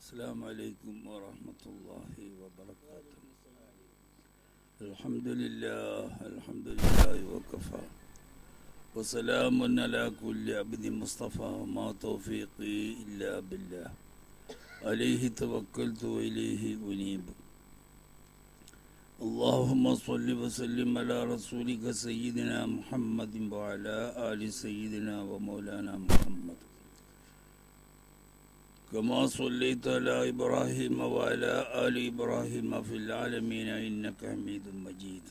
السلام عليكم ورحمة الله وبركاته الحمد لله الحمد لله وكفى وسلام على كل عبد مصطفى وما توفيقي إلا بالله عليه توكلت وإليه أنيب اللهم صل وسلم على رسولك سيدنا محمد وعلى آل سيدنا ومولانا محمد كما صليت على إبراهيم وعلى آل إبراهيم في العالمين إنك حميد مجيد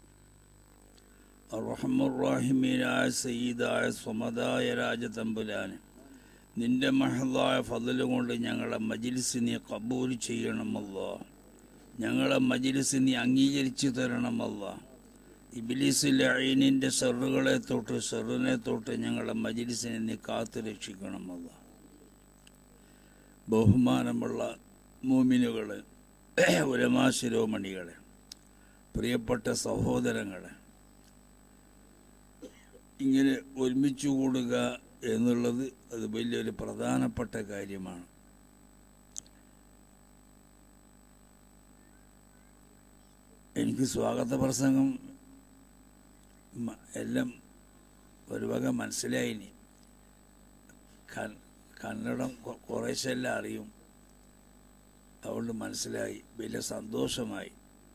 الرحم الراحمين ആയ സയ്യിദായ സ്വമതായ രാജതമ്പുരാന് നിന്റെ മഹദായ ഫضل കൊണ്ട് ഞങ്ങളെ മജിലിസ് നീ കബൂൽ ചെയ്യണമല്ല ഞങ്ങളെ മജിലിസ് നീ അംഗീകരിച്ചു തരണമല്ല ഇബിലിസിൽ അയിനിൻ്റെ ഷെറുകളെ തൊട്ട് ഷെറിനെ തൊട്ട് ഞങ്ങളെ മജിലിസിനെ നീ കാത്തു രക്ഷിക്കണമല്ല ബഹുമാനമുള്ള മൂമിനുകളെ ഉലമാ ശിരോമണികളെ പ്രിയപ്പെട്ട സഹോദരങ്ങളെ ഇങ്ങനെ ഒരുമിച്ച് കൂടുക എന്നുള്ളത് അത് വലിയൊരു പ്രധാനപ്പെട്ട കാര്യമാണ് എനിക്ക് സ്വാഗത പ്രസംഗം മ- എല്ലാം ഒരു വക മനസ്സിലായിനി ക- കന്നഡം കൊ- കുറേശ്ശെല്ലാം അറിയും അതുകൊണ്ട് മനസ്സിലായി വലിയ സന്തോഷമായി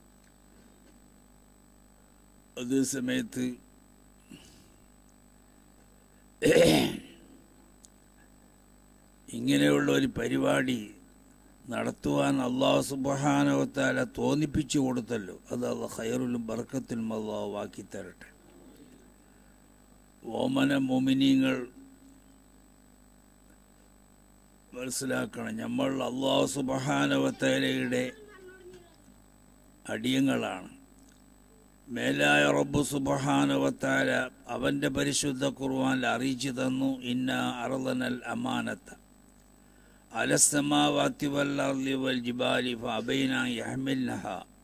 അതേ സമയത്ത് ഇങ്ങനെയുള്ള ഒരു പരിപാടി നടത്തുവാൻ അള്ളാഹു സുബാനവത്താല തോന്നിപ്പിച്ചു കൊടുത്തല്ലോ അത് അത് ഹൈറുലും ബർക്കത്തിലും അള്ളാഹു ആക്കി തരട്ടെ ഓമന മൊമിനിങ്ങൾ മനസ്സിലാക്കണം നമ്മൾ അള്ളാഹു സുബഹാനവത്തലയുടെ അടിയങ്ങളാണ് മേലായ റബ്ബു സുബഹാനവത്താല അവൻ്റെ പരിശുദ്ധ ഖുർആനിൽ അറിയിച്ചു തന്നു ഇന്ന അറളനൽ അമാനത്ത അലസ്സമാവാത്തി വല്ലർലി വൽ ജിബാലി ഫഅബൈന യഹ്മിൽനഹ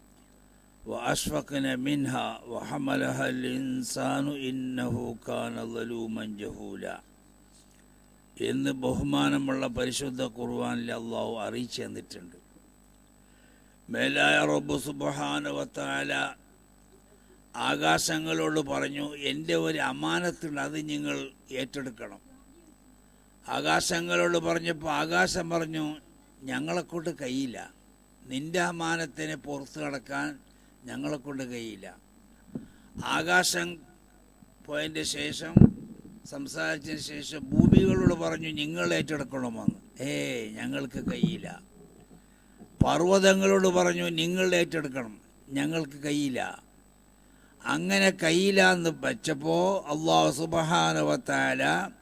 وأشفقن منها وحملها الإنسان إنه كان ظلوما جهولا എന്ന് ബഹുമാനമുള്ള പരിശുദ്ധ ഖുർആനിൽ അള്ളാഹു അറിയിച്ചു തന്നിട്ടുണ്ട് മേലായ റബ്ബു സുബഹാനവത്താല ആകാശങ്ങളോട് പറഞ്ഞു എൻ്റെ ഒരു അമാനത്തുണ്ട് അത് നിങ്ങൾ ഏറ്റെടുക്കണം ആകാശങ്ങളോട് പറഞ്ഞപ്പോൾ ആകാശം പറഞ്ഞു ഞങ്ങളെക്കൊണ്ട് കഴിയില്ല നിന്റെ അമാനത്തിനെ പുറത്തു കടക്കാൻ ഞങ്ങളെക്കൊണ്ട് കഴിയില്ല ആകാശം പോയതിൻ്റെ ശേഷം സംസാരിച്ചതിന് ശേഷം ഭൂമികളോട് പറഞ്ഞു നിങ്ങൾ ഏറ്റെടുക്കണമെന്ന് ഏ ഞങ്ങൾക്ക് കഴിയില്ല പർവ്വതങ്ങളോട് പറഞ്ഞു നിങ്ങൾ ഏറ്റെടുക്കണം ഞങ്ങൾക്ക് കഴിയില്ല അങ്ങനെ കഴിയില്ല എന്ന് വെച്ചപ്പോൾ അള്ളാഹു സുബഹാനവത്താല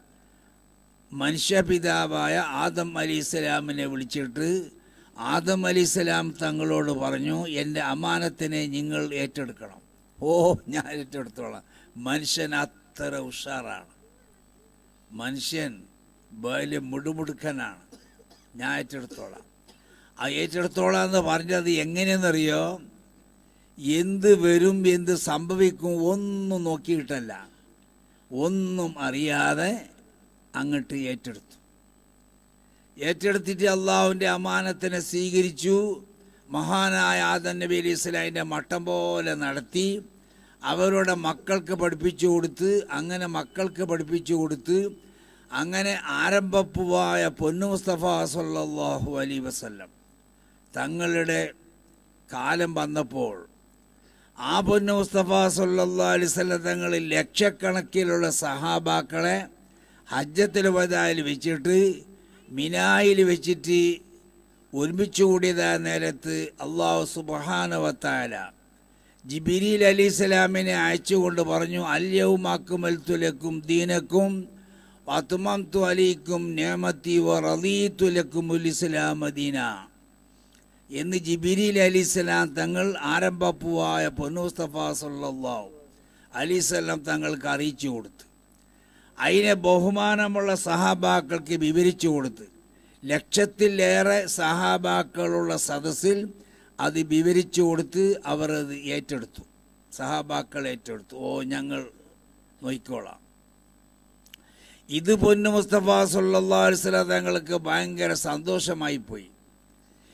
മനുഷ്യപിതാവായ ആദം അലി ഇസ്ലാമിനെ വിളിച്ചിട്ട് ആദം അലി ഇസ്ലാം തങ്ങളോട് പറഞ്ഞു എൻ്റെ അമാനത്തിനെ നിങ്ങൾ ഏറ്റെടുക്കണം ഓ ഞാൻ ഏറ്റെടുത്തോളാം മനുഷ്യൻ അത്ര ഉഷാറാണ് മനുഷ്യൻ വലിയ മുടുമുടുക്കനാണ് ഞാൻ ഏറ്റെടുത്തോളാം ആ ഏറ്റെടുത്തോളാം എന്ന് പറഞ്ഞത് എങ്ങനെയെന്നറിയോ എന്ത് വരും എന്ത് സംഭവിക്കും ഒന്നും നോക്കിയിട്ടല്ല ഒന്നും അറിയാതെ അങ്ങോട്ട് ഏറ്റെടുത്തു ഏറ്റെടുത്തിട്ട് അള്ളാഹുവിൻ്റെ അമാനത്തിനെ സ്വീകരിച്ചു മഹാനായ ആദൻ നബി അലി ഇസ്ലാമിൻ്റെ മട്ടം പോലെ നടത്തി അവരുടെ മക്കൾക്ക് പഠിപ്പിച്ചു കൊടുത്ത് അങ്ങനെ മക്കൾക്ക് പഠിപ്പിച്ചു കൊടുത്ത് അങ്ങനെ ആരംഭപ്പുവായ പൊന്നു മുസ്തഫ സല്ലല്ലാഹു അലൈ വസല്ലം തങ്ങളുടെ കാലം വന്നപ്പോൾ ആ പൊന്നു മുസ്തഫ സല്ലല്ലാഹു അലൈഹി വസല്ലം തങ്ങളിൽ ലക്ഷക്കണക്കിലുള്ള സഹാബാക്കളെ ഹജ്ജത്തിൽ വതായിൽ വെച്ചിട്ട് മിനായിൽ വെച്ചിട്ട് ഒരുമിച്ച് കൂടിയതായ നേരത്ത് അള്ളാഹു സുബഹാനവത്താല ജിബിരിൽ അലി ഇസ്ലാമിനെ അയച്ചുകൊണ്ട് പറഞ്ഞു അല്യവുമാക്കുമൽത്തുലക്കും ദീനക്കും വത്തുമംതു അലിക്കും നേമത്തി വറീത്തുലക്കും ഇസ്ലാം ദീന എന്ന് ജിബിരിൽ അലി ഇസ്ലാം തങ്ങൾ ആരംഭപ്പുവായ പൊന്നുസ്തഫ സല്ലാഹു അലിസ്ലാം തങ്ങൾക്ക് അറിയിച്ചു കൊടുത്തു അതിനെ ബഹുമാനമുള്ള സഹാബാക്കൾക്ക് വിവരിച്ചു കൊടുത്ത് ലക്ഷത്തിലേറെ സഹാബാക്കളുള്ള സദസ്സിൽ അത് വിവരിച്ചു കൊടുത്ത് അവർ അത് ഏറ്റെടുത്തു സഹാബാക്കൾ ഏറ്റെടുത്തു ഓ ഞങ്ങൾ നോക്കിക്കോളാം ഇത് പൊന്നു മുസ്തഫ സല്ലാ അലിസ്ലാം തങ്ങൾക്ക് ഭയങ്കര സന്തോഷമായി പോയി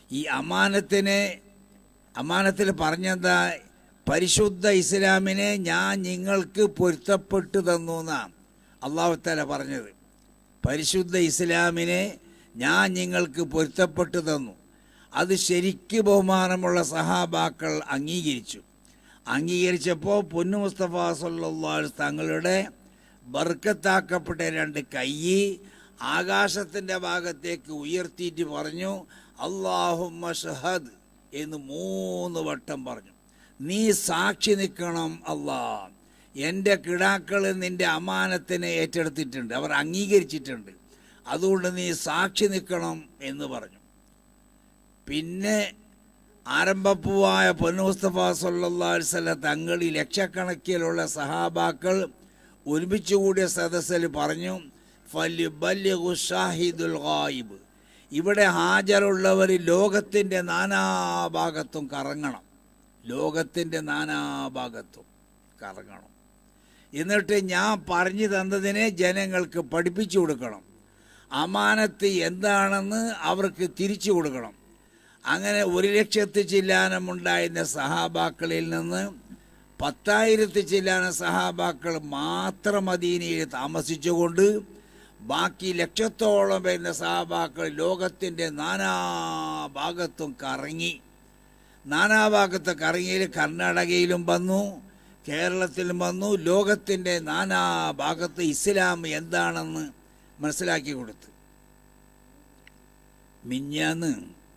ഈ അമാനത്തിനെ അമാനത്തിൽ പറഞ്ഞെന്താ പരിശുദ്ധ ഇസ്ലാമിനെ ഞാൻ നിങ്ങൾക്ക് പൊരുത്തപ്പെട്ടു തന്നു എന്നാണ് അള്ളാഹുത്താല പറഞ്ഞത് പരിശുദ്ധ ഇസ്ലാമിനെ ഞാൻ നിങ്ങൾക്ക് പൊരുത്തപ്പെട്ടു തന്നു അത് ശരിക്ക് ബഹുമാനമുള്ള സഹാബാക്കൾ അംഗീകരിച്ചു അംഗീകരിച്ചപ്പോൾ പൊന്നു മുസ്തഫ സല്ലാ തങ്ങളുടെ ബർക്കത്താക്കപ്പെട്ട രണ്ട് കൈ ആകാശത്തിൻ്റെ ഭാഗത്തേക്ക് ഉയർത്തിയിട്ട് പറഞ്ഞു അള്ളാഹുമ്മ ഷഹദ് എന്ന് മൂന്ന് വട്ടം പറഞ്ഞു നീ സാക്ഷി നിൽക്കണം അല്ലാ എൻ്റെ കിടാക്കൾ നിന്റെ അമാനത്തിനെ ഏറ്റെടുത്തിട്ടുണ്ട് അവർ അംഗീകരിച്ചിട്ടുണ്ട് അതുകൊണ്ട് നീ സാക്ഷി നിൽക്കണം എന്ന് പറഞ്ഞു പിന്നെ ആരംഭപ്പൂവായ പൊന്നുമുസ്തഫ സല്ലാസ്വല്ല തങ്ങൾ ഈ ലക്ഷക്കണക്കിലുള്ള സഹാബാക്കൾ ഒരുമിച്ച് കൂടിയ സദസ്സിൽ പറഞ്ഞു ഫല്യുബല്യഹു ഷാഹിദുൽ ഗായിബ് ഇവിടെ ഹാജരുള്ളവർ ലോകത്തിൻ്റെ നാനാഭാഗത്തും കറങ്ങണം ലോകത്തിൻ്റെ നാനാഭാഗത്തും കറങ്ങണം എന്നിട്ട് ഞാൻ പറഞ്ഞു തന്നതിനെ ജനങ്ങൾക്ക് പഠിപ്പിച്ചു കൊടുക്കണം അമാനത്ത് എന്താണെന്ന് അവർക്ക് തിരിച്ചു കൊടുക്കണം അങ്ങനെ ഒരു ലക്ഷത്തി ചില്ലാനമുണ്ടായിരുന്ന സഹാബാക്കളിൽ നിന്ന് പത്തായിരത്തി ചില്ലാന സഹാബാക്കൾ മാത്രം മദീനയിൽ താമസിച്ചുകൊണ്ട് ബാക്കി ലക്ഷത്തോളം വരുന്ന സഹാബാക്കൾ ലോകത്തിൻ്റെ നാനാഭാഗത്തും കറങ്ങി നാനാഭാഗത്ത് കറങ്ങിയിൽ കർണാടകയിലും വന്നു കേരളത്തിലും വന്നു ലോകത്തിൻ്റെ നാനാഭാഗത്ത് ഇസ്ലാം എന്താണെന്ന് മനസ്സിലാക്കി കൊടുത്തു മിഞ്ഞാന്ന്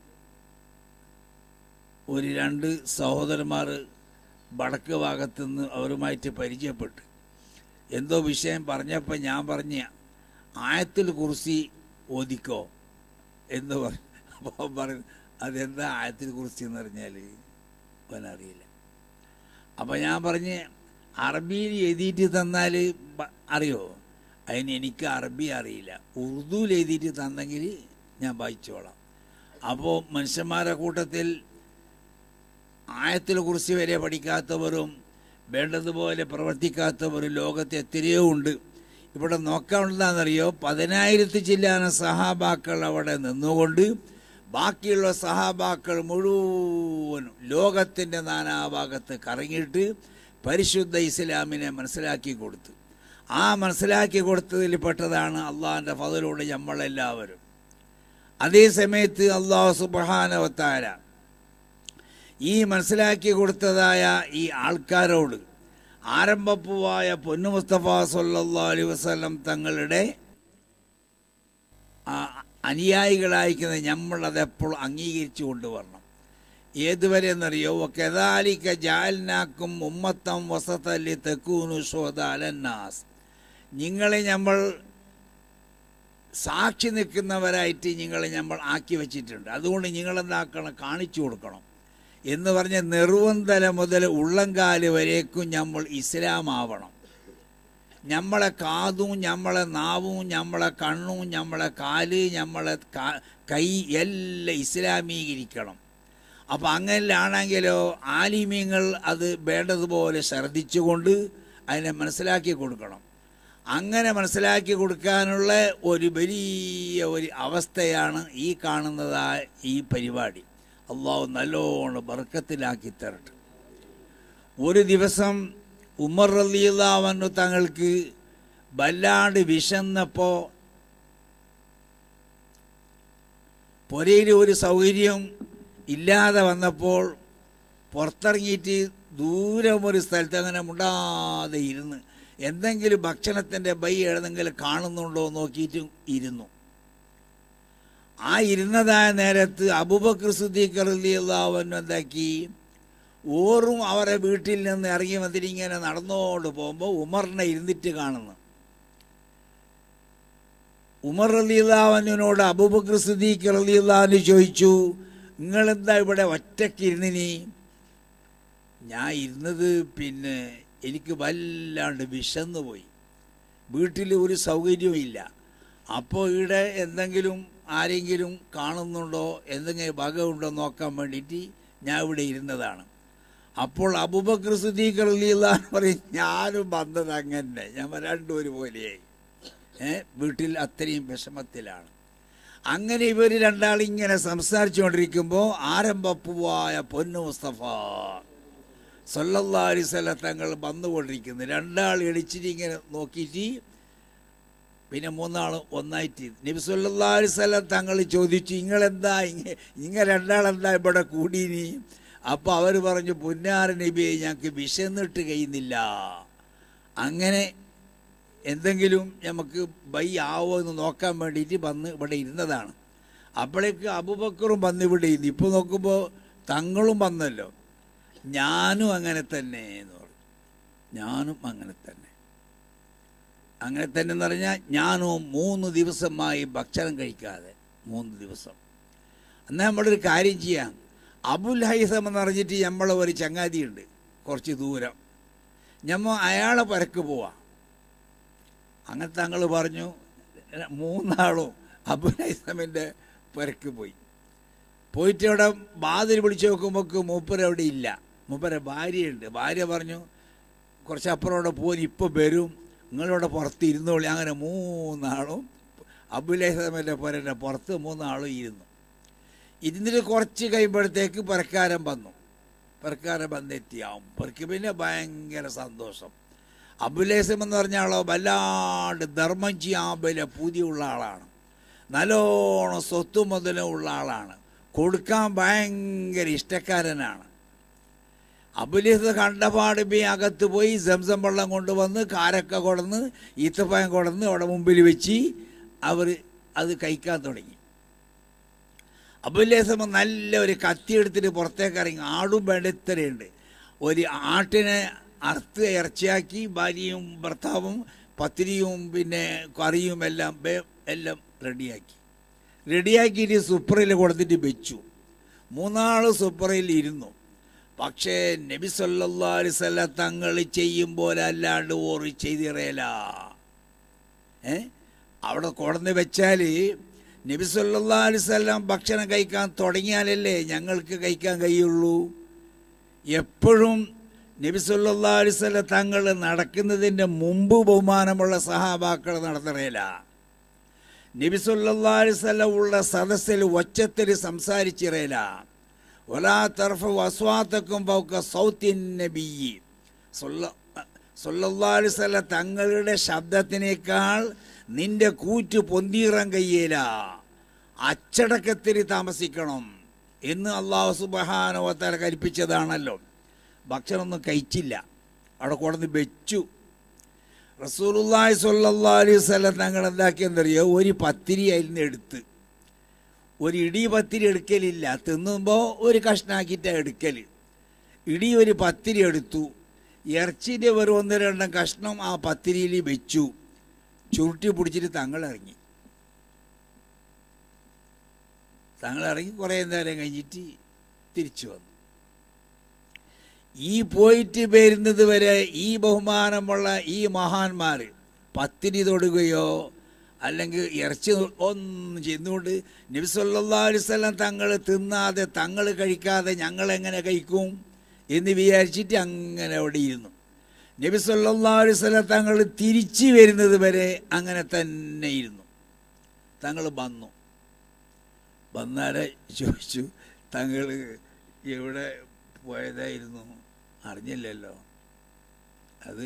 ഒരു രണ്ട് സഹോദരന്മാർ വടക്ക് ഭാഗത്തുനിന്ന് അവരുമായിട്ട് പരിചയപ്പെട്ടു എന്തോ വിഷയം പറഞ്ഞപ്പോൾ ഞാൻ പറഞ്ഞ ആയത്തിൽ കുറിച്ച് ഓദിക്കോ എന്ന് പറഞ്ഞു അപ്പോൾ പറഞ്ഞു അതെന്താ ആയത്തിൽ കുറിച്ച് എന്ന് പറഞ്ഞാൽ അവനറിയില്ല അപ്പം ഞാൻ പറഞ്ഞ് അറബിയിൽ എഴുതിയിട്ട് തന്നാൽ അറിയോ അതിന് എനിക്ക് അറബി അറിയില്ല ഉറുദുവിൽ എഴുതിയിട്ട് തന്നെങ്കിൽ ഞാൻ വായിച്ചോളാം അപ്പോൾ മനുഷ്യന്മാരുടെ കൂട്ടത്തിൽ ആയത്തിനെ കുറിച്ച് വരെ പഠിക്കാത്തവരും വേണ്ടതുപോലെ പ്രവർത്തിക്കാത്തവരും ലോകത്ത് എത്രയോ ഉണ്ട് ഇവിടെ നോക്കാനുള്ളതാണെന്നറിയോ പതിനായിരത്തി ചില്ലാന സഹാബാക്കൾ അവിടെ നിന്നുകൊണ്ട് ബാക്കിയുള്ള സഹാബാക്കൾ മുഴുവനും ലോകത്തിൻ്റെ നാനാഭാഗത്ത് കറങ്ങിയിട്ട് പരിശുദ്ധ ഇസ്ലാമിനെ മനസ്സിലാക്കി കൊടുത്തു ആ മനസ്സിലാക്കി കൊടുത്തതിൽ പെട്ടതാണ് അള്ളാഹിൻ്റെ ഫതിലൂടെ നമ്മളെല്ലാവരും അതേ സമയത്ത് അള്ളാഹു സുബാനവത്താര ഈ മനസ്സിലാക്കി കൊടുത്തതായ ഈ ആൾക്കാരോട് ആരംഭപ്പുവായ പൊന്നു മുസ്തഫ സല്ലാ അലൈ വസ്ലം തങ്ങളുടെ അനുയായികളായിരിക്കുന്ന നമ്മൾ അതെപ്പോൾ അംഗീകരിച്ചു കൊണ്ടുവരണം ഏതുവരെ എന്നറിയോ കെതാലിക്ക ജാലിനാക്കും ഉമ്മത്തം വസത്തല്ലി തെക്കൂനു ഷോദാലന്നാസ് നിങ്ങളെ നമ്മൾ സാക്ഷി നിൽക്കുന്നവരായിട്ട് നിങ്ങളെ നമ്മൾ ആക്കി വെച്ചിട്ടുണ്ട് അതുകൊണ്ട് നിങ്ങളെന്താക്കണം കാണിച്ചു കൊടുക്കണം എന്ന് പറഞ്ഞ നെറുവന്തല മുതൽ ഉള്ളംകാല് വരേക്കും നമ്മൾ ഇസ്ലാം ആവണം നമ്മളെ കാതും നമ്മളെ നാവും നമ്മളെ കണ്ണും നമ്മളെ കാല് നമ്മളെ കൈ എല്ലാം ഇസ്ലാമീകരിക്കണം അപ്പം അങ്ങനെയാണെങ്കിലോ ആലിമ്യങ്ങൾ അത് വേണ്ടതുപോലെ ശ്രദ്ധിച്ചുകൊണ്ട് അതിനെ മനസ്സിലാക്കി കൊടുക്കണം അങ്ങനെ മനസ്സിലാക്കി കൊടുക്കാനുള്ള ഒരു വലിയ ഒരു അവസ്ഥയാണ് ഈ കാണുന്നതായ ഈ പരിപാടി അള്ളാഹു നല്ലോണം ബർക്കത്തിലാക്കി തരട്ടെ ഒരു ദിവസം ഉമർ റലിയുള്ളവന്നു തങ്ങൾക്ക് വല്ലാണ്ട് വിശന്നപ്പോൾ പുരയിൽ ഒരു സൗകര്യം ഇല്ലാതെ വന്നപ്പോൾ പുറത്തിറങ്ങിയിട്ട് ദൂരം ഒരു സ്ഥലത്ത് അങ്ങനെ മുണ്ടാതെ ഇരുന്ന് എന്തെങ്കിലും ഭക്ഷണത്തിൻ്റെ ബൈ ഏതെങ്കിലും കാണുന്നുണ്ടോ നോക്കിയിട്ടും ഇരുന്നു ആ ഇരുന്നതായ നേരത്ത് അബുബക്കർ സുദ്ദീഖ് റലിയുള്ളവൻ എന്താക്കി ഓറും അവരെ വീട്ടിൽ നിന്ന് ഇറങ്ങി വന്നിട്ട് ഇങ്ങനെ നടന്നുകൊണ്ട് പോകുമ്പോൾ ഉമറിനെ ഇരുന്നിട്ട് കാണുന്നു ഉമർ റലിയുള്ളവനോട് അബൂബക്കർ സുദ്ദീഖ് റലിയുള്ളവന് ചോദിച്ചു നിങ്ങളെന്താ ഇവിടെ ഒറ്റയ്ക്ക് ഇരുന്നിനി ഞാൻ ഇരുന്നത് പിന്നെ എനിക്ക് വല്ലാണ്ട് വിശന്നു പോയി വീട്ടിൽ ഒരു സൗകര്യവും ഇല്ല അപ്പോൾ ഇവിടെ എന്തെങ്കിലും ആരെങ്കിലും കാണുന്നുണ്ടോ എന്തെങ്കിലും വകയുണ്ടോ നോക്കാൻ വേണ്ടിയിട്ട് ഞാൻ ഇവിടെ ഇരുന്നതാണ് അപ്പോൾ അബുബക്കർ സുദ്ദീഖ് റലിയുള്ള പറയും ഞാനും വന്നത് അങ്ങനെ ഞാൻ രണ്ടും ഒരുപോലെയായി ഏ വീട്ടിൽ അത്രയും വിഷമത്തിലാണ് അങ്ങനെ ഇവർ രണ്ടാളിങ്ങനെ സംസാരിച്ചുകൊണ്ടിരിക്കുമ്പോൾ ആരംഭപ്പുവായ പൊന്നു മുസ്തഫ സല്ലല്ലാഹു അലൈഹി വസല്ലം തങ്ങൾ വന്നുകൊണ്ടിരിക്കുന്നു രണ്ടാൾ എടിച്ചിട്ട് ഇങ്ങനെ നോക്കിയിട്ട് പിന്നെ മൂന്നാൾ ഒന്നായിട്ട് നബി സല്ലല്ലാഹു അലൈഹി വസല്ലം തങ്ങൾ ചോദിച്ചു നിങ്ങളെന്താ ഇങ്ങ ഇങ്ങ രണ്ടാളെന്താ ഇവിടെ കൂടീനി അപ്പോൾ അവർ പറഞ്ഞു പുന്നാര നബിയെ ഞങ്ങൾക്ക് വിശന്നിട്ട് കഴിയുന്നില്ല അങ്ങനെ എന്തെങ്കിലും നമുക്ക് ബൈ ആവോ എന്ന് നോക്കാൻ വേണ്ടിയിട്ട് വന്ന് ഇവിടെ ഇരുന്നതാണ് അപ്പോഴേക്ക് അബുബക്കറും വന്ന് ഇവിടെ ഇരുന്നു ഇപ്പോൾ നോക്കുമ്പോൾ തങ്ങളും വന്നല്ലോ ഞാനും അങ്ങനെ തന്നെ എന്ന് പറഞ്ഞു ഞാനും അങ്ങനെ തന്നെ അങ്ങനെ തന്നെ എന്ന് പറഞ്ഞാൽ ഞാനും മൂന്ന് ദിവസമായി ഭക്ഷണം കഴിക്കാതെ മൂന്ന് ദിവസം എന്നാൽ നമ്മളൊരു കാര്യം ചെയ്യാം അബുൽ ഹൈസം എന്ന് പറഞ്ഞിട്ട് നമ്മളെ ഒരു ചങ്ങാതിയുണ്ട് കുറച്ച് ദൂരം ഞമ്മ അയാളെ പരക്ക് പോവാം അങ്ങനെ തങ്ങൾ പറഞ്ഞു മൂന്നാളും അബുൽ ഹൈസമിൻ്റെ പരക്ക് പോയി പോയിട്ട് അവിടെ ബാതിൽ പിടിച്ച് നോക്കുമ്പോൾ മൂപ്പര് അവിടെ ഇല്ല മൂപ്പരെ ഭാര്യയുണ്ട് ഭാര്യ പറഞ്ഞു കുറച്ചപ്പുറം അവിടെ പോകാൻ ഇപ്പോൾ വരും നിങ്ങളവിടെ പുറത്ത് ഇരുന്നോളി അങ്ങനെ മൂന്നാളും അബുലേസമൻ്റെ പുരൻ്റെ പുറത്ത് മൂന്നാളും ഇരുന്നു ഇരുന്നിട്ട് കുറച്ച് കഴിയുമ്പോഴത്തേക്ക് പരക്കാരൻ വന്നു പരക്കാരൻ വന്നെത്തിയാവും പരക്ക് പിന്നെ ഭയങ്കര സന്തോഷം അബുലേസം എന്ന് പറഞ്ഞ ആളോ വല്ലാണ്ട് ധർമ്മം ചെയ്യാൻ വലിയ പൂതിയുള്ള ആളാണ് നല്ലോണം സ്വത്ത് മുതലും ഉള്ള ആളാണ് കൊടുക്കാൻ ഭയങ്കര ഇഷ്ടക്കാരനാണ് അബുലീസ് കണ്ടപാട് ബി അകത്ത് പോയി സംസം വെള്ളം കൊണ്ടുവന്ന് കാരക്ക കൊടന്ന് ഈത്തപ്പഴം കൊടന്ന് അവിടെ മുമ്പിൽ വെച്ച് അവർ അത് കഴിക്കാൻ തുടങ്ങി അബുലേസമ നല്ല ഒരു കത്തി എടുത്തിട്ട് പുറത്തേക്ക് ഇറങ്ങി ആടും വെളുത്തരയുണ്ട് ഒരു ആട്ടിനെ അറുത്ത് ഇറച്ചിയാക്കി ഭാര്യയും ഭർത്താവും പത്തിരിയും പിന്നെ കറിയും എല്ലാം ബേ- എല്ലാം റെഡിയാക്കി റെഡിയാക്കിയിട്ട് സുപ്രയിൽ കൊടുത്തിട്ട് വെച്ചു മൂന്നാൾ സുപ്രയിൽ ഇരുന്നു പക്ഷേ നബി സല്ലല്ലാഹു അലൈഹി വസല്ലം തങ്ങൾ ചെയ്യും പോലെ അല്ലാണ്ട് ഓറ് ചെയ്തിറയല ഏ അവിടെ കൊടന്ന് വെച്ചാൽ നബി സല്ലല്ലാഹു അലൈഹി വസല്ലം ഭക്ഷണം കഴിക്കാൻ തുടങ്ങിയാലല്ലേ ഞങ്ങൾക്ക് കഴിക്കാൻ കഴിയുള്ളൂ എപ്പോഴും നബി സല്ലല്ലാഹു അലൈഹി വസല്ലം തങ്ങൾ നടക്കുന്നതിൻ്റെ മുമ്പ് ബഹുമാനമുള്ള സഹാബാക്കൾ നടത്തറിയില്ല നബി സല്ലല്ലാഹു അലൈഹി വസല്ലം ഉള്ള സദസ്സിൽ ഒച്ചത്തിൽ സംസാരിച്ചിറയില്ല ഒലാ തർഫ് വസ്വാത്തക്കും പൗക്ക സൗത്തിൻ നബിയി സല്ലല്ലാഹു അലൈഹി വസല്ലം തങ്ങളുടെ ശബ്ദത്തിനേക്കാൾ നിന്റെ കൂറ്റ് പൊന്തിയിറാൻ കഴിയേല അച്ചടക്കത്തിൽ താമസിക്കണം എന്ന് അള്ളാഹു സുബഹാനവത്താല കൽപ്പിച്ചതാണല്ലോ ഭക്ഷണമൊന്നും കഴിച്ചില്ല അവിടെ കൊണ്ടുവന്ന് വെച്ചു റസൂലുള്ളാഹി സ്വല്ലല്ലാഹു അലൈഹി വസല്ലം തങ്ങൾ എന്താക്കിയെന്നറിയോ ഒരു പത്തിരി അതിൽ നിന്ന് എടുത്ത് ഒരു ഇടി പത്തിരി എടുക്കലില്ല തിന്നുമ്പോൾ ഒരു കഷ്ണാക്കിയിട്ടാണ് എടുക്കൽ ഇടി ഒരു പത്തിരി എടുത്തു ഇറച്ചിൻ്റെ വെറും ഒന്ന് രണ്ടും കഷ്ണം ആ പത്തിരിയിൽ വെച്ചു ചുരുട്ടി പിടിച്ചിട്ട് തങ്ങൾ ഇറങ്ങി തങ്ങൾ ഇറങ്ങി കുറേ നേരം കഴിഞ്ഞിട്ട് തിരിച്ചു വന്നു ഈ പോയിട്ട് വരുന്നത് വരെ ഈ ബഹുമാനമുള്ള ഈ മഹാന്മാർ പത്തിരി തൊടുകയോ അല്ലെങ്കിൽ ഇറച്ചി തൊ- ഒന്നും ചെയ്യുന്നതുകൊണ്ട് നബി സല്ലല്ലാഹു അലൈഹി വസല്ലം തങ്ങൾ തിന്നാതെ തങ്ങൾ കഴിക്കാതെ ഞങ്ങൾ എങ്ങനെ കഴിക്കും എന്ന് വിചാരിച്ചിട്ട് അങ്ങനെ അവിടെ ഇരുന്നു നബി സല്ലല്ലാഹു അലൈഹി വസല്ലം തങ്ങൾ തിരിച്ചു വരുന്നത് വരെ അങ്ങനെ തന്നെ ഇരുന്നു തങ്ങൾ വന്നു വന്നാരെ ചോദിച്ചു തങ്ങൾ എവിടെ പോയതായിരുന്നു അറിഞ്ഞില്ലല്ലോ അത്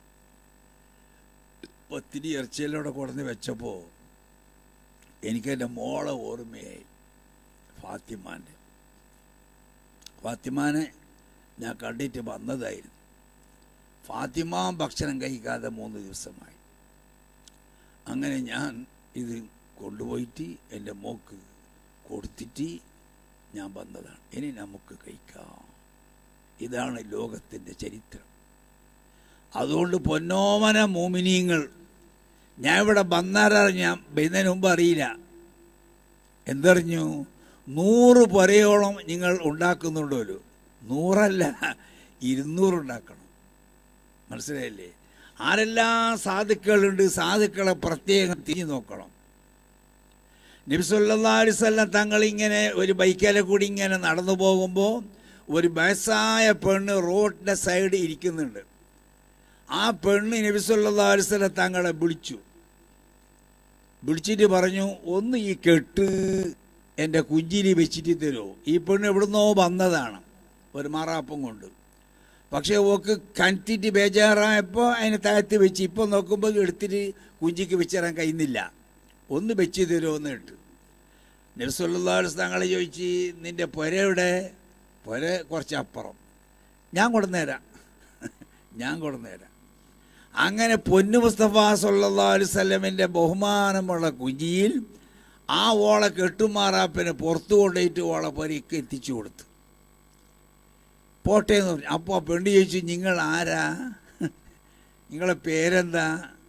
ഒത്തിരി ഇറച്ചിയിലൂടെ കൊടുന്ന് വെച്ചപ്പോൾ എനിക്കെൻ്റെ മോളെ ഓർമ്മയായി ഫാത്തിമാൻ്റെ ഫാത്തിമാനെ ഞാൻ കണ്ടിട്ട് വന്നതായിരുന്നു ഫാത്തിമ ഭക്ഷണം കഴിക്കാതെ മൂന്ന് ദിവസമായി അങ്ങനെ ഞാൻ ഇത് കൊണ്ടുപോയിട്ട് എൻ്റെ മോക്ക് കൊടുത്തിട്ട് ഞാൻ വന്നതാണ് ഇനി നമുക്ക് കഴിക്കാം ഇതാണ് ലോകത്തിൻ്റെ ചരിത്രം അതുകൊണ്ട് പൊന്നോമന മോമിനിയങ്ങൾ ഞാൻ ഇവിടെ വന്നാരറിഞ്ഞ വരുന്നതിന് മുമ്പ് അറിയില്ല എന്തറിഞ്ഞു നൂറ് പുരയോളം നിങ്ങൾ ഉണ്ടാക്കുന്നുണ്ടല്ലോ നൂറല്ല ഇരുന്നൂറ് ഉണ്ടാക്കണം മനസ്സിലായില്ലേ ആരെല്ലാം സാധുക്കളുണ്ട് സാധുക്കളെ പ്രത്യേകം തിരിഞ്ഞു നോക്കണം നബിസല്ലാ അലിസ്വല്ലം തങ്ങൾ ഇങ്ങനെ ഒരു ബൈക്കേലെ കൂടി ഇങ്ങനെ നടന്നു പോകുമ്പോൾ ഒരു വയസ്സായ പെണ്ണ് റോഡിൻ്റെ സൈഡ് ഇരിക്കുന്നുണ്ട് ആ പെണ്ണ് നബിസല്ലാ അലിസ്വല്ലം തങ്ങളെ വിളിച്ചു വിളിച്ചിട്ട് പറഞ്ഞു ഒന്ന് ഈ കെട്ട് എൻ്റെ കുഞ്ചിരി വെച്ചിട്ട് തരുമോ ഈ പെണ്ണ് എവിടുന്നോ വന്നതാണ് ഒരു മാറാപ്പം കൊണ്ട് പക്ഷേ ഓക്ക് കണ്ടിട്ട് ബേജാറായപ്പോൾ അതിനെ താഴ്ത്തി വെച്ച് ഇപ്പോൾ നോക്കുമ്പോൾ എടുത്തിട്ട് കുഞ്ചിക്ക് വെച്ചുതരാൻ കഴിയുന്നില്ല ഒന്ന് വെച്ച് തരുമോ എന്ന് ഇട്ട് നബ്സുല്ലാസ് തങ്ങളെ ചോദിച്ച് നിൻ്റെ പുരയുടെ പുര കുറച്ച് അപ്പുറം ഞാൻ കൊടുന്നേരാം ഞാൻ കൊടുന്നേരാം അങ്ങനെ പൊന്നു മുസ്തഫ സല്ലാ അലുസല്ലമിൻ്റെ ബഹുമാനമുള്ള കുഞ്ചിയിൽ ആ ഓളെ കെട്ടുമാറാപ്പിനെ പുറത്തു കൊണ്ടുപോയിട്ട് ഓളെ പുരയ്ക്ക് എത്തിച്ചു കൊടുത്തു പോട്ടെ എന്ന് പറഞ്ഞു അപ്പോൾ ആ പെണ്ണ് ചോദിച്ചു നിങ്ങൾ ആരാ നിങ്ങളെ പേരെന്താ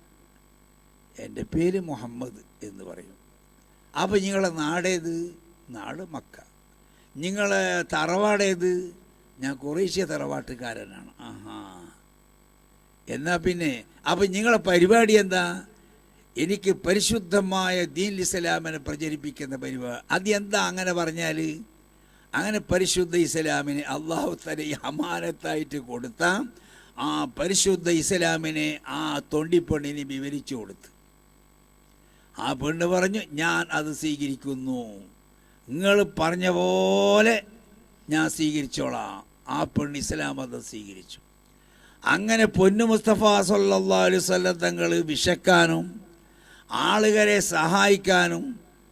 എൻ്റെ പേര് മുഹമ്മദ് എന്ന് പറയും അപ്പോൾ നിങ്ങളെ നാടേത് നാട് മക്ക നിങ്ങളെ തറവാടേത് ഞാൻ കുറേശ്യ തറവാട്ടുകാരനാണ് ആഹാ എന്നാ പിന്നെ അപ്പം നിങ്ങളെ പരിപാടി എന്താ എനിക്ക് പരിശുദ്ധമായ ദീൻ ഇസ്ലാമിനെ പ്രചരിപ്പിക്കുന്ന പരിപാടി അത് എന്താ അങ്ങനെ പറഞ്ഞാൽ അങ്ങനെ പരിശുദ്ധ ഇസ്ലാമിനെ അള്ളാഹു തല ഈ അമാനത്തായിട്ട് കൊടുത്ത ആ പരിശുദ്ധ ഇസ്ലാമിനെ ആ തൊണ്ടിപ്പെണ്ണിന് വിവരിച്ചു കൊടുത്തു ആ പെണ്ണ് പറഞ്ഞു ഞാൻ അത് സ്വീകരിക്കുന്നു നിങ്ങൾ പറഞ്ഞ പോലെ ഞാൻ സ്വീകരിച്ചോളാം ആ പെണ്ണ് ഇസ്ലാം മതം സ്വീകരിച്ചു അങ്ങനെ പൊന്നു മുസ്തഫ സല്ലാ അലുസല്ലം തങ്ങൾ വിശക്കാനും ആളുകളെ സഹായിക്കാനും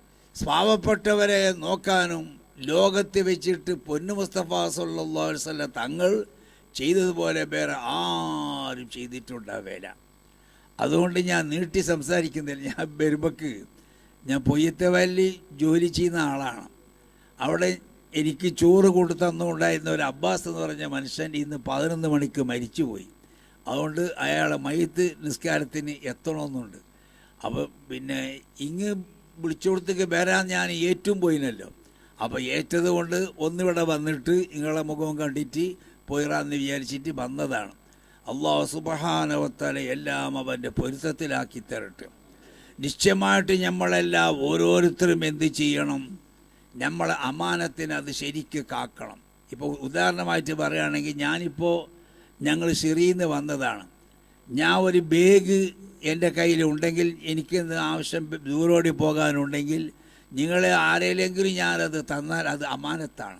പാവപ്പെട്ടവരെ നോക്കാനും ലോകത്ത് വെച്ചിട്ട് പൊന്നു മുസ്തഫ സല്ലാ അലുസല്ലം തങ്ങൾ ചെയ്തതുപോലെ വേറെ ആരും ചെയ്തിട്ടുണ്ടാവേല അതുകൊണ്ട് ഞാൻ നീട്ടി സംസാരിക്കുന്നില്ല ഞാൻ വരുമ്പോക്ക് ഞാൻ പൊയ്യത്തെ വല്ലി ജോലി ചെയ്യുന്ന ആളാണ് അവിടെ എനിക്ക് ചോറ് കൊണ്ടു തന്നുകൊണ്ടായിരുന്ന ഒരു അബ്ബാസ് എന്ന് പറഞ്ഞ മനുഷ്യൻ ഇന്ന് പതിനൊന്ന് മണിക്ക് മരിച്ചുപോയി അതുകൊണ്ട് അയാളെ മയ്യത്ത് നിസ്കാരത്തിന് എത്തണമെന്നുണ്ട് അപ്പോൾ പിന്നെ ഇങ്ങ് വിളിച്ചു കൊടുത്തേക്ക് വരാൻ ഞാൻ ഏറ്റവും പോയിനല്ലോ അപ്പോൾ ഏറ്റത് കൊണ്ട് ഒന്നിവിടെ വന്നിട്ട് നിങ്ങളെ മുഖം കണ്ടിട്ട് പോയിറാന്ന് വിചാരിച്ചിട്ട് വന്നതാണ് അള്ളാഹു സുബഹാനവത്താല എല്ലാം അവൻ്റെ പൊരുത്തത്തിലാക്കി തരട്ടെ നിശ്ചയമായിട്ട് നമ്മളെല്ലാം ഓരോരുത്തരും എന്ത് ചെയ്യണം നമ്മളെ അമാനത്തിന് അത് ശരിക്ക് കാക്കണം ഇപ്പോൾ ഉദാഹരണമായിട്ട് പറയുകയാണെങ്കിൽ ഞാനിപ്പോൾ ഞങ്ങൾ സിറിയിൽ നിന്ന് വന്നതാണ് ഞാൻ ഒരു ബാഗ് എൻ്റെ കയ്യിലുണ്ടെങ്കിൽ എനിക്ക് ആവശ്യം ദൂരോടി പോകാനുണ്ടെങ്കിൽ നിങ്ങളെ ആരെങ്കിലും ഞാനത് തന്നാൽ അത് അമാനത്താണ്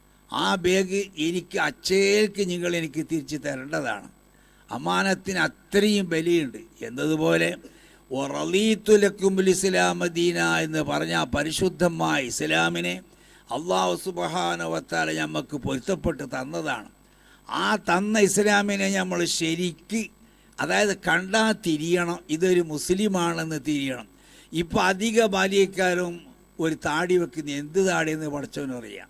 ആ ബാഗ് എനിക്ക് അച്ചേൽക്ക് നിങ്ങൾ എനിക്ക് തിരിച്ചു തരേണ്ടതാണ് അമാനത്തിന് അത്രയും വിലയുണ്ട് എന്നതുപോലെ ഒറലീത്തുലക്കുമ്പുൽ ഇസ്ലാം ദീന എന്ന് പറഞ്ഞ ആ പരിശുദ്ധമായ ഇസ്ലാമിനെ അള്ളാഹു സുബഹാനവത്താല നമുക്ക് പൊരുത്തപ്പെട്ട് തന്നതാണ് ആ തന്ന ഇസ്ലാമിനെ നമ്മൾ ശരിക്ക് അതായത് കണ്ടാൽ തിരിയണം ഇതൊരു മുസ്ലിമാണെന്ന് തിരിയണം ഇപ്പം അധിക ബാല്യക്കാരും ഒരു താടി വെക്കുന്ന എന്ത് താടിയെന്ന് പഠിച്ചവനറിയാം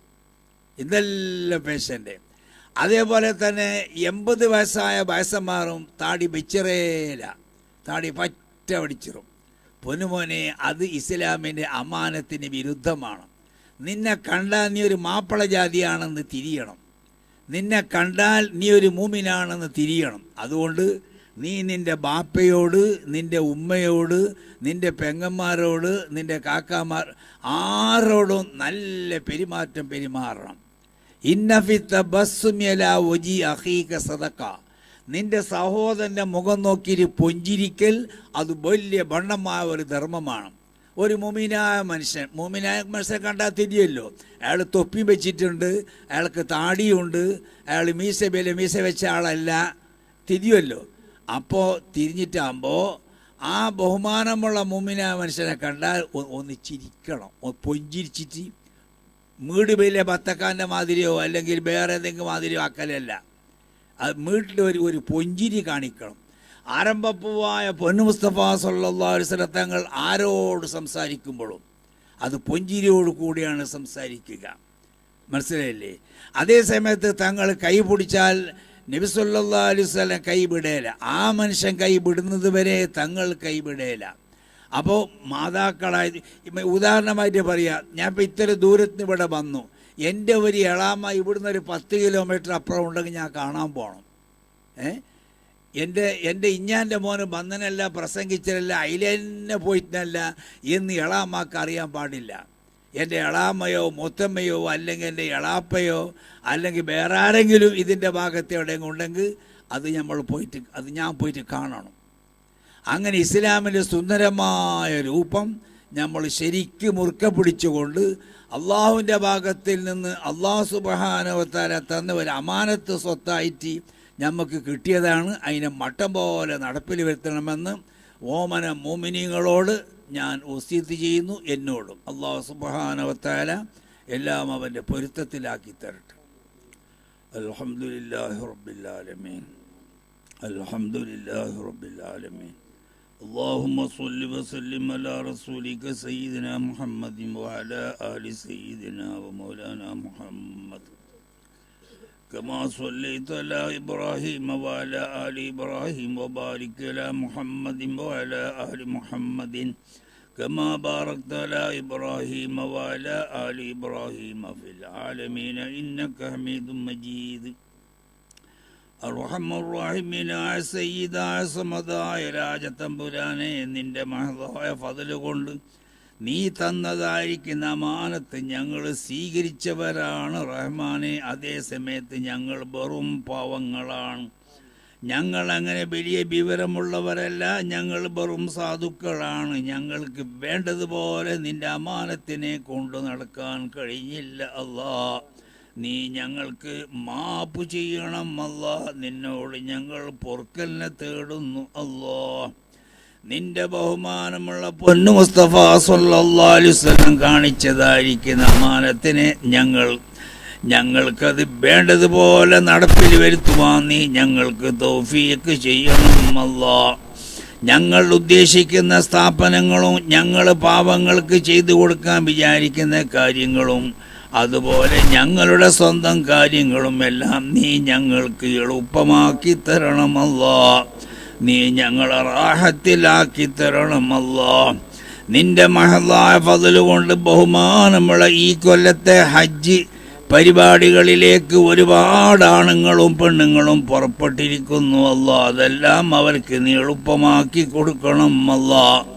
ഇതെല്ലാം പേഷ്യൻ്റെ അതേപോലെ തന്നെ എൺപത് വയസ്സായ വയസ്സന്മാരും താടി വെച്ചിറേല താടി പറ്റ പഠിച്ചിറും പൊന്നുമോനെ അത് ഇസ്ലാമിൻ്റെ അമാനത്തിന് വിരുദ്ധമാണ് നിന്നെ കണ്ടാൽ നീ ഒരു മാപ്പിള ജാതിയാണെന്ന് തിരിയണം നിന്നെ കണ്ടാൽ നീ ഒരു മൂമിനാണെന്ന് തിരിയണം അതുകൊണ്ട് നീ നിൻ്റെ ബാപ്പയോട് നിൻ്റെ ഉമ്മയോട് നിൻ്റെ പെങ്ങന്മാരോട് നിൻ്റെ കാക്കാമാർ ആരോടും നല്ല പെരുമാറ്റം പെരുമാറണം ഇന്നഫിത്ത ബസ്സുമ്യല ഒജി അഹീക സദക്ക നിന്റെ സഹോദരൻ്റെ മുഖം നോക്കിയിട്ട് പൊഞ്ചിരിക്കൽ അത് വലിയ ബണ്ണമായ ഒരു ധർമ്മമാണ് ഒരു മുമിനായ മനുഷ്യൻ മുമിനായ മനുഷ്യനെ കണ്ടാൽ തിരിയല്ലോ അയാൾ തൊപ്പി വെച്ചിട്ടുണ്ട് അയാൾക്ക് താടിയുണ്ട് അയാൾ മീശ വില മീശ വെച്ച ആളല്ല തിരിയുമല്ലോ അപ്പോൾ തിരിഞ്ഞിട്ടാകുമ്പോൾ ആ ബഹുമാനമുള്ള മുമിനായ മനുഷ്യനെ കണ്ടാൽ ഒ- ഒന്ന് ചിരിക്കണം ഒന്ന് പൊഞ്ചിരിച്ചിട്ട് വീട് വലിയ ബത്തക്കാൻ്റെ മാതിരിയോ അല്ലെങ്കിൽ വേറെ എന്തെങ്കിലും മാതിരിയോ ആക്കലല്ല അത് വീട്ടിൽ ഒരു ഒരു പൊഞ്ചിരി കാണിക്കണം ആരംഭപ്പൂവായ പൊന്നു മുസ്തഫ സല്ലാ തങ്ങൾ ആരോട് സംസാരിക്കുമ്പോഴും അത് പൊഞ്ചിരിയോട് കൂടിയാണ് സംസാരിക്കുക മനസ്സിലായില്ലേ അതേ സമയത്ത് തങ്ങൾ കൈ പിടിച്ചാൽ നബി സല്ലാ അലുവല്ലം കൈ വിടേല ആ മനുഷ്യൻ കൈ വിടുന്നത് വരെ തങ്ങൾ കൈ വിടേല അപ്പോൾ മാതാക്കളായി ഇപ്പം ഉദാഹരണമായിട്ട് പറയാം ഞാൻ ഇപ്പം ഇത്ര ദൂരത്തിന് ഇവിടെ വന്നു എൻ്റെ ഒരു എളാമ ഇവിടുന്ന് ഒരു പത്ത് കിലോമീറ്റർ അപ്പുറം ഉണ്ടെങ്കിൽ ഞാൻ കാണാൻ പോകണം ഏ എൻ്റെ എൻ്റെ ഇഞ്ഞാൻ്റെ മോന് ബന്ധനല്ല പ്രസംഗിച്ചതല്ല അതിലെന്നെ പോയിട്ടല്ല എന്ന് എളാമാക്ക് അറിയാൻ പാടില്ല എൻ്റെ എളാമ്മയോ മുത്തമ്മയോ അല്ലെങ്കിൽ എൻ്റെ എളാപ്പയോ അല്ലെങ്കിൽ വേറെ ആരെങ്കിലും ഇതിൻ്റെ ഭാഗത്ത് എവിടെയെങ്കിലും ഉണ്ടെങ്കിൽ അത് നമ്മൾ പോയിട്ട് അത് ഞാൻ പോയിട്ട് കാണണം അങ്ങനെ ഇസ്ലാമിൻ്റെ സുന്ദരമായ രൂപം നമ്മൾ ശരിക്കും മുറുക്ക പിടിച്ചുകൊണ്ട് അള്ളാഹുവിൻ്റെ ഭാഗത്തിൽ നിന്ന് അള്ളാഹു സുബഹാനവത്താല തന്ന ഒരു അമാനത്ത് സ്വത്തായിട്ട് നമുക്ക് കിട്ടിയതാണ് അതിനെ മട്ടം പോലെ നടപ്പിൽ വരുത്തണമെന്ന് ഓമന മോമിനികളോട് ഞാൻ ഒസ്യത്ത് ചെയ്യുന്നു എന്നോടും അള്ളാഹു സുബഹാനവത്താല എല്ലാം അവൻ്റെ പൊരുത്തത്തിലാക്കി തരട്ടെ അൽഹംദുലില്ലാഹി റബ്ബിൽ ആലമീൻ അൽഹംദുലില്ലാഹി റബ്ബിൽ ആലമീൻ اللهم صل وسلم على رسولك سيدنا محمد وعلى آل سيدنا ومولانا محمد كما صليت على إبراهيم وعلى آل إبراهيم وبارك على محمد وعلى آل محمد كما باركت على إبراهيم وعلى آل إبراهيم في العالمين إنك حميد مجيد അർഹമുറാഹിമിനായ സയ്യിദായ സമതായ രാജതമ്പുരാനെ നിന്റെ മഹതായ ഫതല് കൊണ്ട് നീ തന്നതായിരിക്കുന്ന അമാനത്ത് ഞങ്ങൾ സ്വീകരിച്ചവരാണ് റഹ്മാനെ അതേ സമയത്ത് ഞങ്ങൾ വെറും പാവങ്ങളാണ് ഞങ്ങൾ അങ്ങനെ വലിയ വിവരമുള്ളവരല്ല ഞങ്ങൾ വെറും സാധുക്കളാണ് ഞങ്ങൾക്ക് വേണ്ടതുപോലെ നിന്റെ അമാനത്തിനെ കൊണ്ടു നടക്കാൻ കഴിഞ്ഞില്ല അല്ലാ നീ ഞങ്ങൾക്ക് മാപ്പ് ചെയ്യണം അല്ല നിന്നോട് ഞങ്ങൾ പൊറുക്കലിനെ തേടുന്നു അല്ലോ നിന്റെ ബഹുമാനമുള്ള പൊന്നു മുസ്തഫ സല്ലാസ്വല്ലം കാണിച്ചതായിരിക്കുന്ന അമാനത്തിനെ ഞങ്ങൾ ഞങ്ങൾക്കത് വേണ്ടതുപോലെ നടപ്പിൽ വരുത്തുവാൻ നീ ഞങ്ങൾക്ക് തൗഫീക്ക് ചെയ്യണം അല്ലാ ഞങ്ങൾ ഉദ്ദേശിക്കുന്ന സ്ഥാപനങ്ങളും ഞങ്ങൾ പാവങ്ങൾക്ക് ചെയ്തു കൊടുക്കാൻ വിചാരിക്കുന്ന കാര്യങ്ങളും അതുപോലെ ഞങ്ങളുടെ സ്വന്തം കാര്യങ്ങളും എല്ലാം നീ ഞങ്ങൾക്ക് എളുപ്പമാക്കി തരണമല്ലോ നീ ഞങ്ങളെ റാഹത്തിലാക്കി തരണമല്ലോ നിന്റെ മഹലായ ഫതല് കൊണ്ട് ബഹുമാനമുള്ള ഈ കൊല്ലത്തെ ഹജ്ജ് പരിപാടികളിലേക്ക് ഒരുപാട് ആണുങ്ങളും പെണ്ണുങ്ങളും പുറപ്പെട്ടിരിക്കുന്നു അല്ല അതെല്ലാം അവർക്ക് നീ എളുപ്പമാക്കി കൊടുക്കണം അല്ല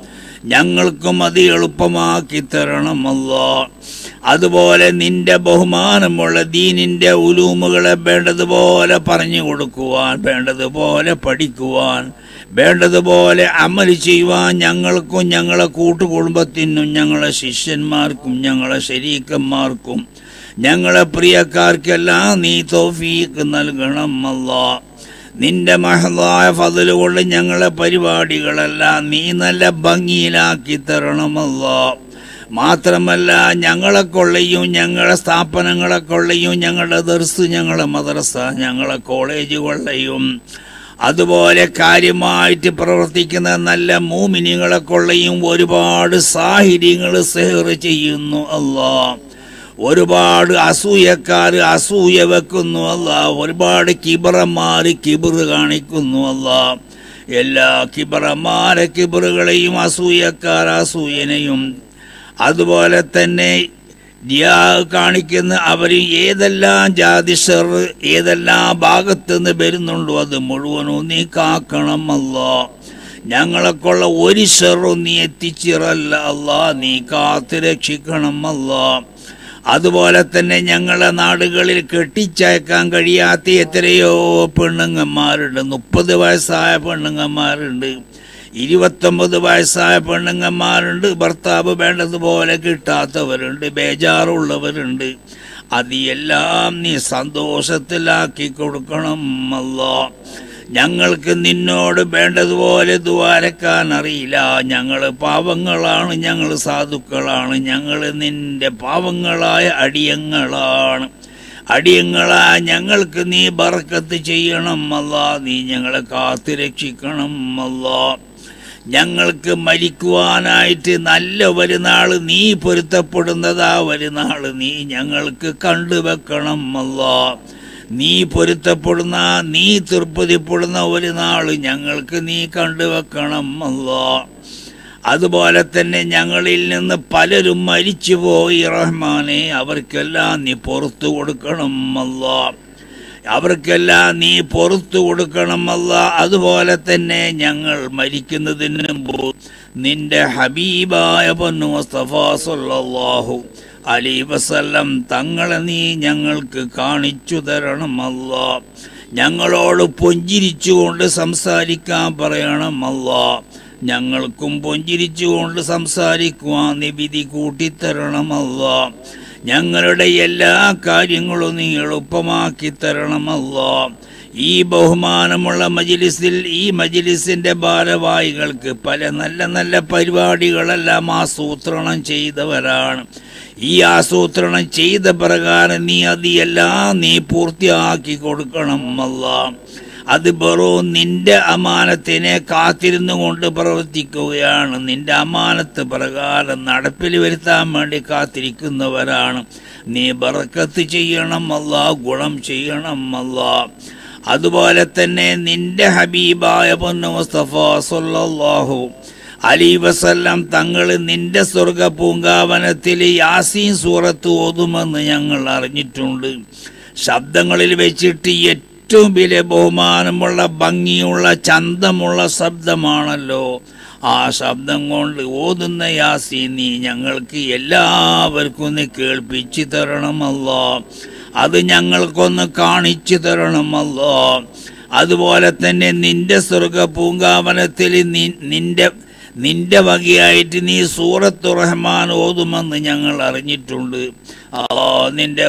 ഞങ്ങൾക്കും അത് എളുപ്പമാക്കി തരണമല്ല അതുപോലെ നിന്റെ ബഹുമാനമുള്ള ദീനിന്റെ ഉലൂമുകളെ വേണ്ടതുപോലെ പറഞ്ഞു കൊടുക്കുവാൻ വേണ്ടതുപോലെ പഠിക്കുവാൻ വേണ്ടതുപോലെ അമൽ ചെയ്യുവാൻ ഞങ്ങൾക്കും ഞങ്ങളെ കൂട്ടുകുടുംബത്തിനും ഞങ്ങളെ ശിഷ്യന്മാർക്കും ഞങ്ങളെ ശരീക്കന്മാർക്കും ഞങ്ങളെ പ്രിയക്കാർക്കെല്ലാം നീ തോഫീക്ക് നൽകണം അല്ലാ നിന്റെ മഹതായ ഫതല് കൊണ്ട് ഞങ്ങളെ പരിപാടികളെല്ലാം നീ നല്ല ഭംഗിയിലാക്കി തരണമല്ലോ മാത്രമല്ല ഞങ്ങളെ കൊള്ളയും ഞങ്ങളെ സ്ഥാപനങ്ങളെ കൊള്ളയും ഞങ്ങളുടെ ദർസ് ഞങ്ങളെ മദ്രസ ഞങ്ങളെ കോളേജ് കൊള്ളയും അതുപോലെ കാര്യമായിട്ട് പ്രവർത്തിക്കുന്ന നല്ല മൂമിനികളെ കൊള്ളയും ഒരുപാട് സാഹചര്യങ്ങൾ സെഹർ ചെയ്യുന്നു അല്ലാ ഒരുപാട് അസൂയക്കാർ അസൂയ വെക്കുന്നു അല്ല ഒരുപാട് കിബറന്മാര് കിബറ് കാണിക്കുന്നു അല്ല എല്ലാ കിബറന്മാരെ കിബറുകളെയും അസൂയക്കാർ അസൂയനെയും അതുപോലെ തന്നെ ജിയാ കാണിക്കുന്ന അവർ ഏതെല്ലാം ജാതിഷർ ഏതെല്ലാം ഭാഗത്തു നിന്ന് വരുന്നുണ്ടോ അത് മുഴുവനും നീ കാക്കണം അല്ലോ ഞങ്ങളെക്കൊള്ള ഒരു ഷെറും നീ എത്തിച്ചിറല്ല അല്ല നീ കാത്തു രക്ഷിക്കണം അല്ലോ അതുപോലെ തന്നെ ഞങ്ങളെ നാടുകളിൽ കെട്ടിച്ചയക്കാൻ കഴിയാത്ത എത്രയോ പെണ്ണുങ്ങന്മാരുണ്ട് മുപ്പത് വയസ്സായ പെണ്ണുങ്ങന്മാരുണ്ട് ഇരുപത്തൊമ്പത് വയസ്സായ പെണ്ണുങ്ങന്മാരുണ്ട് ഭർത്താവ് വേണ്ടതുപോലെ കിട്ടാത്തവരുണ്ട് ബേജാറുള്ളവരുണ്ട് അത് എല്ലാം നീ സന്തോഷത്തിലാക്കി കൊടുക്കണം അല്ലോ ഞങ്ങൾക്ക് നിന്നോട് വേണ്ടതുപോലെ ദ്വാരക്കാൻ അറിയില്ല ഞങ്ങൾ പാവങ്ങളാണ് ഞങ്ങൾ സാധുക്കളാണ് ഞങ്ങൾ നിന്റെ പാവങ്ങളായ അടിയങ്ങളാണ് അടിയങ്ങളാ ഞങ്ങൾക്ക് നീ ബർക്കത്ത് ചെയ്യണം അല്ല നീ ഞങ്ങളെ കാത്തു രക്ഷിക്കണം അല്ല ഞങ്ങൾക്ക് മരിക്കുവാനായിട്ട് നല്ല ഒരു നാള് നീ പൊരുത്തപ്പെടുന്നതാ ഒരു നാള് നീ ഞങ്ങൾക്ക് കണ്ടുവെക്കണം അല്ലാ നീ പൊരുത്തപ്പെടുന്ന നീ തൃപ്തിപ്പെടുന്ന ഒരു നാള് ഞങ്ങൾക്ക് നീ കണ്ടുവെക്കണം അല്ലാ അതുപോലെ തന്നെ ഞങ്ങളിൽ നിന്ന് പലരും മരിച്ചുപോയി റഹ്മാനെ അവർക്കെല്ലാം നീ പുറത്തു കൊടുക്കണം അല്ലാ അവർക്കെല്ലാം നീ പുറത്തു കൊടുക്കണമല്ല അതുപോലെ തന്നെ ഞങ്ങൾ മരിക്കുന്നതിന് മുമ്പ് നിന്റെ ഹബീബായ പൊന്നു മുസ്തഫ സല്ലല്ലാഹു അലൈ വസല്ലം തങ്ങളെ നീ ഞങ്ങൾക്ക് കാണിച്ചു തരണമല്ല ഞങ്ങളോട് പുഞ്ചിരിച്ചുകൊണ്ട് സംസാരിക്കാൻ പറയണം അല്ലാ ഞങ്ങൾക്കും പുഞ്ചിരിച്ചുകൊണ്ട് സംസാരിക്കുവാൻ നീ വിധി കൂട്ടിത്തരണം അല്ലാ ഞങ്ങളുടെ എല്ലാ കാര്യങ്ങളും നീ എളുപ്പമാക്കി തരണം അല്ലാ ഈ ബഹുമാനമുള്ള മജിലിസിൽ ഈ മജിലിസിന്റെ ഭാരവാഹികൾക്ക് പല നല്ല നല്ല പരിപാടികളെല്ലാം ആസൂത്രണം ചെയ്തവരാണ് ഈ ആസൂത്രണം ചെയ്ത പ്രകാരം നീ അത് എല്ലാം നീ പൂർത്തിയാക്കി കൊടുക്കണം അല്ല അത് വെറും നിന്റെ അമാനത്തിനെ കാത്തിരുന്നു കൊണ്ട് പ്രവർത്തിക്കുകയാണ് നിന്റെ അമാനത്ത് പ്രകാരം നടപ്പിൽ വരുത്താൻ വേണ്ടി കാത്തിരിക്കുന്നവരാണ് നീ ബറക്കത്ത് ചെയ്യണം അല്ല ഗുണം ചെയ്യണം അല്ല അതുപോലെ തന്നെ നിന്റെ ഹബീബായ പൊന്നു മുസ്തഫ സല്ലല്ലാഹു അലി വസല്ലം തങ്ങൾ നിന്റെ സ്വർഗ പൂങ്കാവനത്തിൽ യാസീൻ സൂറത്ത് ഓതുമെന്ന് ഞങ്ങൾ അറിഞ്ഞിട്ടുണ്ട് ശബ്ദങ്ങളിൽ വെച്ചിട്ട് ഏറ്റവും വലിയ ബഹുമാനമുള്ള ഭംഗിയുള്ള ചന്തമുള്ള ശബ്ദമാണല്ലോ ആ ശബ്ദം കൊണ്ട് ഓതുന്ന യാസീൻ നീ ഞങ്ങൾക്ക് എല്ലാവർക്കും നീ കേൾപ്പിച്ചു തരണമല്ലോ അത് ഞങ്ങൾക്കൊന്ന് കാണിച്ചു തരണമല്ലോ അതുപോലെ തന്നെ നിന്റെ സ്വർഗ പൂങ്കാവനത്തിൽ നി- നിന്റെ നിന്റെ വകയായിട്ട് നീ സൂറത്ത് റഹ്മാൻ ഓതുമെന്ന് ഞങ്ങൾ അറിഞ്ഞിട്ടുണ്ട് ആ നിന്റെ